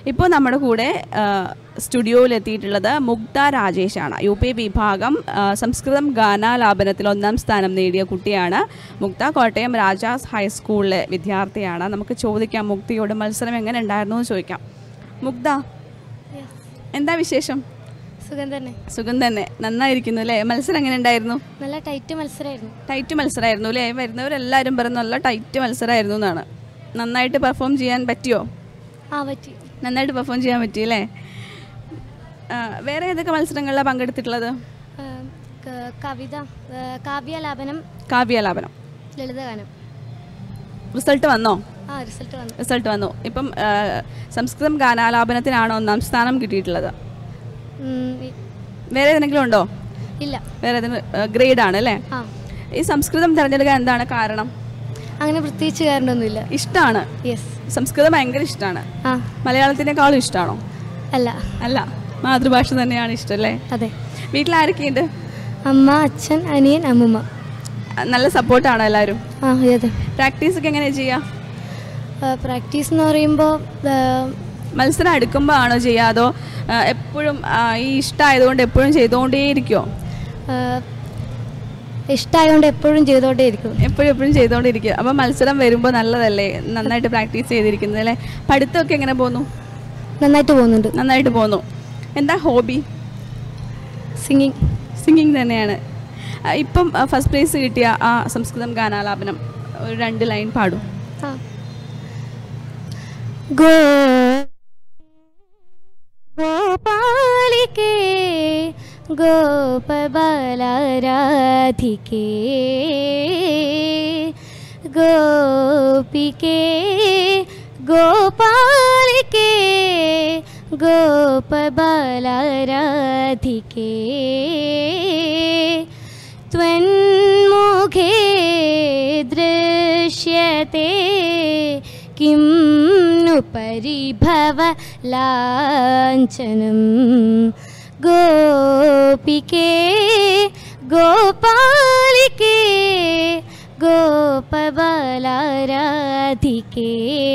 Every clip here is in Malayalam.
ഇപ്പോൾ നമ്മുടെ കൂടെ ആ, സ്റ്റുഡിയോയിൽ എത്തിയിട്ടുള്ളത് മുഗ്ധ രാജേഷാണ് യു പി വിഭാഗം ആ, സംസ്കൃതം ഗാനാലാപനത്തിൽ ഒന്നാം സ്ഥാനം നേടിയ കുട്ടിയാണ് മുഗ്ധ കോട്ടയം രാജാസ് ഹൈസ്കൂളിലെ വിദ്യാർത്ഥിയാണ് നമുക്ക് ചോദിക്കാം മുക്തിയോട് മത്സരം എങ്ങനെ ഉണ്ടായിരുന്നു എന്ന് ചോദിക്കാം മുഗ്ധ എന്താ വിശേഷം സുഖം തന്നെ സുഖം തന്നെ നന്നായിരിക്കുന്നു അല്ലേ മത്സരം എങ്ങനെ ഉണ്ടായിരുന്നു നല്ല ടൈറ്റ് മത്സരമായിരുന്നു ടൈറ്റ് മത്സരമായിരുന്നു അല്ലേ വരുന്നവരെല്ലാവരും പറഞ്ഞു നല്ല ടൈറ്റ് മത്സരമായിരുന്നു എന്നാണ് നന്നായിട്ട് പെർഫോം ചെയ്യാൻ പറ്റിയോ ആ പറ്റി നന്നായിട്ട് പെർഫോം ചെയ്യാൻ പറ്റി അല്ലേ ആ, വേറെ ഏതൊക്കെ മത്സരങ്ങളിലാണ് പങ്കെടുത്തിട്ടുള്ളത് ആ, ക- കവിത ആ, കാവ്യാലാപനം കാവ്യാലാപനം ലളിതഗാനം റിസൾട്ട് വന്നോ ആ റിസൾട്ട് വന്നു റിസൾട്ട് വന്നു ഇപ്പം ആ, സംസ്കൃതം ഗാനാലാപനത്തിനാണ് ഒന്നാം സ്ഥാനം കിട്ടിയിട്ടുള്ളത് ഉം, ഇ- വേറെ ഏതെങ്കിലും ഉണ്ടോ ഇല്ല വേറെ ഏതെങ്കിലും ഗ്രേഡ് ആണ് അല്ലേ ആ ഈ സംസ്കൃതം തിരഞ്ഞെടുക്കാൻ എന്താണ് കാരണം അങ്ങനെ പ്രത്യേകിച്ച് കാരണമൊന്നുമില്ല ഇഷ്ടമാണ് യെസ് സംസ്കൃതം ഭയങ്കര ഇഷ്ടമാണ് ആ മലയാളത്തിനേക്കാളും ഇഷ്ടമാണോ അല്ല അല്ല മാതൃഭാഷ തന്നെയാണ് ഇഷ്ടം അല്ലേ അതെ വീട്ടിൽ ആരൊക്കെയുണ്ട് അമ്മ അച്ഛൻ അനിയൻ അമ്മുമ്മ നല്ല സപ്പോർട്ടാണോ എല്ലാവരും ആ അതെ പ്രാക്ടീസ് ഒക്കെ എങ്ങനെയാണ് ചെയ്യുക പ്രാക്ടീസ് എന്ന് പറയുമ്പോൾ മത്സരം എടുക്കുമ്പോൾ ആണോ ചെയ്യുക അതോ ആ, എപ്പോഴും ആ, ഈ ഇഷ്ടമായതുകൊണ്ട് എപ്പോഴും ചെയ്തുകൊണ്ടേയിരിക്കുമോ ഇഷ്ടമായതുകൊണ്ട് എപ്പോഴും ചെയ്തോണ്ടേ ഇരിക്കും എപ്പോഴും എപ്പോഴും ചെയ്തുകൊണ്ടിരിക്കുക അപ്പോൾ മത്സരം വരുമ്പോൾ നല്ലതല്ലേ നന്നായിട്ട് പ്രാക്ടീസ് ചെയ്തിരിക്കുന്നത് അല്ലേ പഠിത്തമൊക്കെ എങ്ങനെ പോകുന്നു നന്നായിട്ട് പോകുന്നുണ്ട് നന്നായിട്ട് പോകുന്നു എന്താ ഹോബി സിംഗിങ് സിംഗിങ് തന്നെയാണ് ആ, ഇപ്പം ഫസ്റ്റ് പ്രൈസ് കിട്ടിയ ആ സംസ്കൃതം ഗാനാലാപനം ഒരു രണ്ട് ലൈൻ പാടും ആ ഗോ ഗോപാലികേ ഗോപബലരാധികേ ഗോപികേ ഗോപാലികേ ഗോപബലരാധികേ त्वन्मुखे दृश्यते किं नु परिभव लाञ्छनं गोपिके गोपालिके गोपबलाराधिके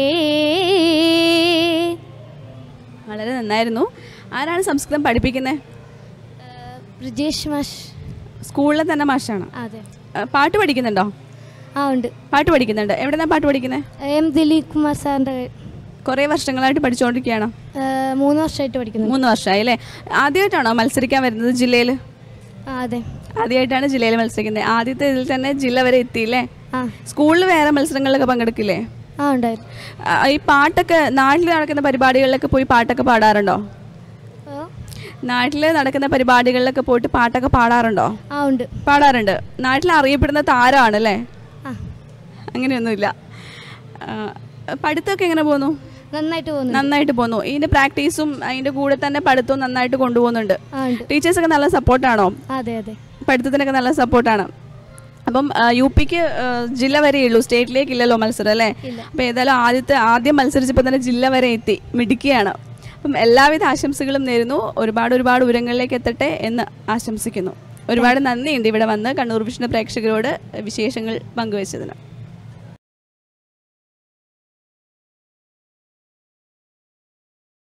വളരെ നന്നായിരുന്നു ആരാണ് സംസ്കൃതം പഠിപ്പിക്കുന്നത് ബ്രിജേഷ് മാഷ് സ്കൂളിലെ തന്നെ മാഷാണ് അതെ ആ, പാട്ട് പഠിക്കുന്നുണ്ടോ ആ ഉണ്ട് പാട്ട് പഠിക്കുന്നുണ്ട് എവിടെന്നാ പാട്ട് പഠിക്കുന്നത് എം ദിലീപ് കുമാർ സാറിൻ്റെ കുറേ വർഷങ്ങളായിട്ട് പഠിച്ചുകൊണ്ടിരിക്കുകയാണോ മൂന്ന് വർഷമായിട്ട് പഠിക്കുന്നു മൂന്ന് വർഷമായി അല്ലേ ആദ്യമായിട്ടാണോ മത്സരിക്കാൻ വരുന്നത് ജില്ലയിൽ ആ, അതെ ആദ്യമായിട്ടാണ് ജില്ലയിൽ മത്സരിക്കുന്നത് ആദ്യത്തെ ഇതിൽ തന്നെ ജില്ല വരെ എത്തിയില്ലേ ആ സ്കൂളിൽ വേറെ മത്സരങ്ങളിലൊക്കെ പങ്കെടുക്കില്ലേ ആ ഉണ്ടായിരുന്നു ആ, ഈ പാട്ടൊക്കെ നാട്ടിൽ നടക്കുന്ന പരിപാടികളിലൊക്കെ പോയി പാട്ടൊക്കെ പാടാറുണ്ടോ ഓ നാട്ടിൽ നടക്കുന്ന പരിപാടികളിലൊക്കെ പോയിട്ട് പാട്ടൊക്കെ പാടാറുണ്ടോ ആ ഉണ്ട് പാടാറുണ്ട് നാട്ടിൽ അറിയപ്പെടുന്ന താരമാണ് അല്ലേ ആ അങ്ങനെയൊന്നുമില്ല ആ, പഠിത്തമൊക്കെ എങ്ങനെ പോകുന്നു നന്നായിട്ട് പോകുന്നു നന്നായിട്ട് പോകുന്നു ഇതിന്റെ പ്രാക്ടീസും അതിന്റെ കൂടെ തന്നെ പഠിത്തവും നന്നായിട്ട് കൊണ്ടുപോകുന്നുണ്ട് ആ ഉണ്ട് ടീച്ചേഴ്സൊക്കെ നല്ല സപ്പോർട്ടാണോ അതെ അതെ പഠിത്തത്തിനൊക്കെ നല്ല സപ്പോർട്ടാണ് അപ്പം ആ, യു പിക്ക് ആ, ജില്ല വരെ ഉള്ളൂ സ്റ്റേറ്റിലേക്ക് ഇല്ലല്ലോ മത്സരം അല്ലേ ഇല്ല. അപ്പം ഏതായാലും ആദ്യത്തെ ആദ്യം മത്സരിച്ചപ്പോൾ തന്നെ ജില്ല വരെ എത്തി മിടുക്കിയാണ് അപ്പം എല്ലാവിധ ആശംസകളും നേരുന്നു ഒരുപാട് ഒരുപാട് ഉയരങ്ങളിലേക്ക് എത്തട്ടെ എന്ന് ആശംസിക്കുന്നു ഒരുപാട് നന്ദിയുണ്ട് ഇവിടെ വന്ന് കണ്ണൂർ വിഷ്ണു പ്രേക്ഷകരോട് വിശേഷങ്ങൾ പങ്കുവച്ചതിന്